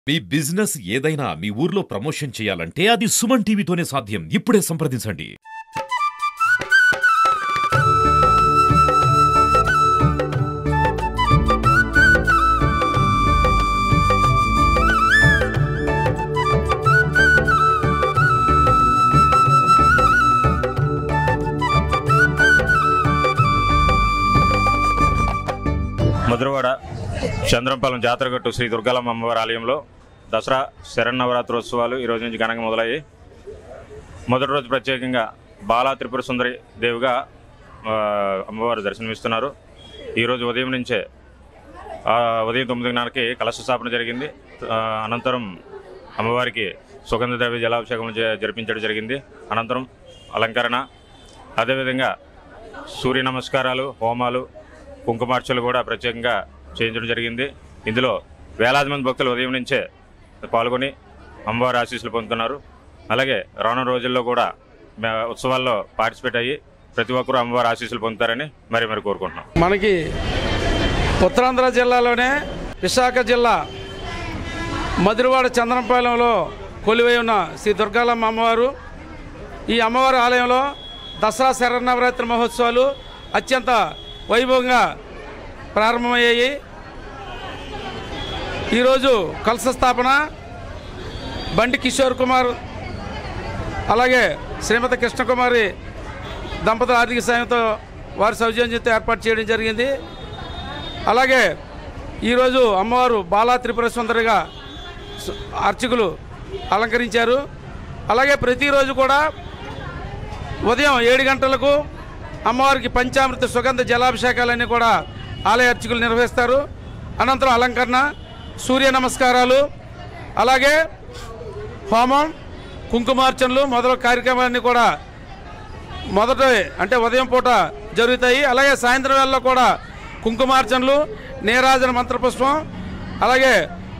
మీ business ఏదైనా మీ ఊర్లో promotion చేయాలంటే అది సుమన్ టీవీతోనే సాధ్యం ఇప్పుడే సంప్రదించండి మధురవాడ చంద్రంపాలెం జాతరగట్టు శ్రీ దుర్గాలమ్మ అమ్మవారి ఆలయంలో దసరా శరన్నవరాత్రోత్సవాలు ఈ రోజు నుంచి ఘనంగా మొదలయ్యాయి మొదటి రోజు ప్రత్యేకంగా బాలా త్రిపుర సుందరి దేవిగా ఆ, అమ్మవారు దర్శనమిస్తున్నారు ఈరోజు ఉదయం నుంచే ఆ, ఉదయం తొమ్మిదిన్నరకి కలశ స్థాపన జరిగింది ఆ, అనంతరం అమ్మవారికి సుగంధ ద్రవ్య జలాభిషేకం జ- జరిపించడం జరిగింది అనంతరం అలంకరణ అదేవిధంగా సూర్య నమస్కారాలు హోమాలు కుంకుమార్చలు కూడా ప్రత్యేకంగా చేయించడం జరిగింది ఇందులో వేలాది మంది భక్తులు ఉదయం నుంచే పాల్గొని అమ్మవారి ఆశీస్సులు పొందుతున్నారు అలాగే రానున్న రోజుల్లో కూడా మే- ఉత్సవాల్లో పార్టిసిపేట్ అయ్యి ప్రతి ఒక్కరూ అమ్మవారి ఆశీస్సులు పొందుతారని మరి మరి కోరుకుంటున్నాం మనకి ఉత్తరాంధ్ర జిల్లాలోనే విశాఖ జిల్లా మధురవాడ చంద్రంపాలెంలో కొలువై ఉన్న శ్రీ దుర్గాలమ్మ అమ్మవారు ఈ అమ్మవారి ఆలయంలో దసరా శరన్నవరాత్రి మహోత్సవాలు అత్యంత వైభవంగా ప్రారంభమయ్యాయి ఈరోజు కలశ స్థాపన బండి కిషోర్ కుమార్ అలాగే శ్రీమతి కృష్ణకుమారి దంపతుల ఆర్థిక సాయంతో వారి సౌజన్యంతో ఏర్పాటు చేయడం జరిగింది అలాగే ఈరోజు అమ్మవారు బాలా త్రిపుర సుందరిగా సు- అర్చకులు అలంకరించారు అలాగే ప్రతిరోజు కూడా ఉదయం ఏడు గంటలకు అమ్మవారికి పంచామృత సుగంధ జలాభిషేకాలన్నీ కూడా ఆలయ అర్చకులు నిర్వహిస్తారు అనంతరం అలంకరణ సూర్య నమస్కారాలు అలాగే హోమం కుంకుమార్చనలు మొదలు కార్యక్రమాలన్నీ కూడా మొదట అంటే ఉదయం పూట జరుగుతాయి అలాగే సాయంత్రం వేళలో కూడా కుంకుమార్చనలు నీరాజన మంత్రపుష్పం అలాగే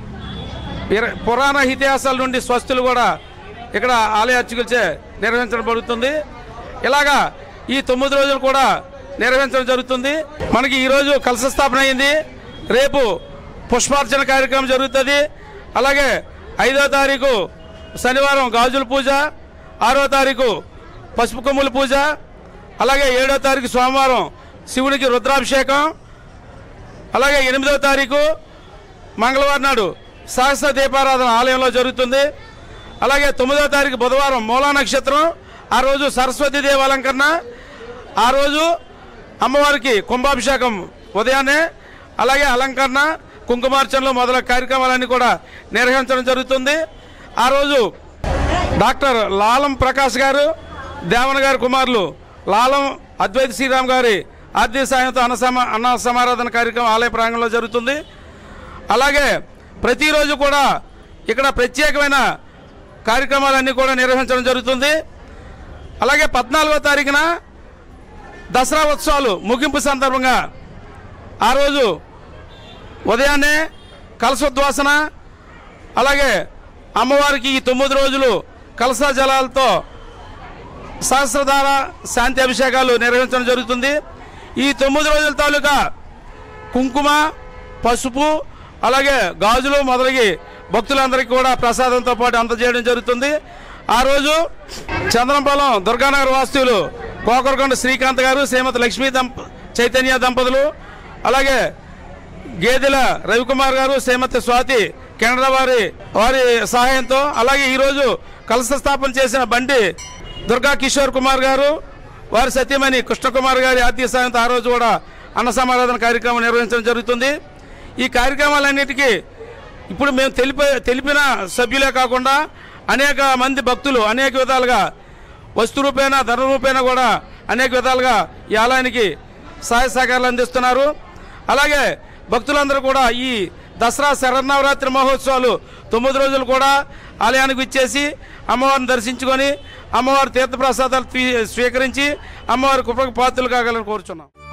ఇర- పురాణ ఇతిహాసాల నుండి స్వస్తులు కూడా ఇక్కడ ఆలయ అర్చకులచే నిర్వహించడం జరుగుతుంది ఇలాగా ఈ తొమ్మిది రోజులు కూడా నిర్వహించడం జరుగుతుంది మనకి ఈరోజు కలశ స్థాపన అయింది రేపు పుష్పార్చన కార్యక్రమం జరుగుతుంది అలాగే ఐదో తారీఖు శనివారం గాజుల పూజ ఆరో తారీఖు పసుపు కొమ్ముల పూజ అలాగే ఏడో తారీఖు సోమవారం శివునికి రుద్రాభిషేకం అలాగే ఎనిమిదవ తారీఖు మంగళవారం నాడు సహస్ర దీపారాధన ఆలయంలో జరుగుతుంది అలాగే తొమ్మిదవ తారీఖు బుధవారం మూలా నక్షత్రం ఆ రోజు సరస్వతి దేవి అలంకరణ ఆ రోజు అమ్మవారికి కుంభాభిషేకం ఉదయాన్నే అలాగే అలంకరణ కుంకుమార్చనలు మొదలగు కార్యక్రమాలన్నీ కూడా నిర్వహించడం జరుగుతుంది ఆ రోజు డాక్టర్ లాలం ప్రకాష్ గారు దేవన్ గారి కుమారులు లాలం అద్వైత శ్రీరామ్ గారి ఆర్థిక సాయంతో అన్న సమా అన్న సమారాధన కార్యక్రమం ఆలయ ప్రాంగణంలో జరుగుతుంది అలాగే ప్రతిరోజు కూడా ఇక్కడ ప్రత్యేకమైన కార్యక్రమాలన్నీ కూడా నిర్వహించడం జరుగుతుంది అలాగే పద్నాలుగో తారీఖున దసరా ఉత్సవాలు ముగింపు సందర్భంగా ఆ రోజు ఉదయాన్నే కలశోద్వాసన అలాగే అమ్మవారికి ఈ తొమ్మిది రోజులు కలస జలాలతో సహస్రధార శాంతి అభిషేకాలు నిర్వహించడం జరుగుతుంది ఈ తొమ్మిది రోజుల తాలూకా కుంకుమ పసుపు అలాగే గాజులు మొదలగి భక్తులందరికీ కూడా ప్రసాదంతో పాటు అందజేయడం జరుగుతుంది ఆ రోజు చంద్రంపాలెం దుర్గానగర్ వాస్తువులు కోకరకొండ శ్రీకాంత్ గారు శ్రీమతి లక్ష్మీ దంప చైతన్య దంపతులు అలాగే గేదెల రవికుమార్ గారు శ్రీమతి స్వాతి కెనడా వారి వారి సహాయంతో అలాగే ఈరోజు కలశ స్థాపన చేసిన బండి దుర్గా కిషోర్ కుమార్ గారు వారి సత్యమణి కృష్ణకుమార్ గారి ఆర్థిక సహాయంతో ఆ రోజు కూడా అన్న సమారాధన కార్యక్రమం నిర్వహించడం జరుగుతుంది ఈ కార్యక్రమాలన్నిటికీ ఇప్పుడు మేము తెలిపే తెలిపిన సభ్యులే కాకుండా అనేక మంది భక్తులు అనేక విధాలుగా వస్తు రూపేణ ధన రూపేణ కూడా అనేక విధాలుగా ఈ ఆలయానికి సహాయ సహకారాలు అందిస్తున్నారు అలాగే భక్తులందరూ కూడా ఈ దసరా శరన్నవరాత్రి మహోత్సవాలు తొమ్మిది రోజులు కూడా ఆలయానికి విచ్చేసి అమ్మవారిని దర్శించుకొని అమ్మవారి తీర్థప్రసాదాలు తీ- స్వీకరించి అమ్మవారి కృపకు పాత్రలు కాగలని కోరుచున్నాం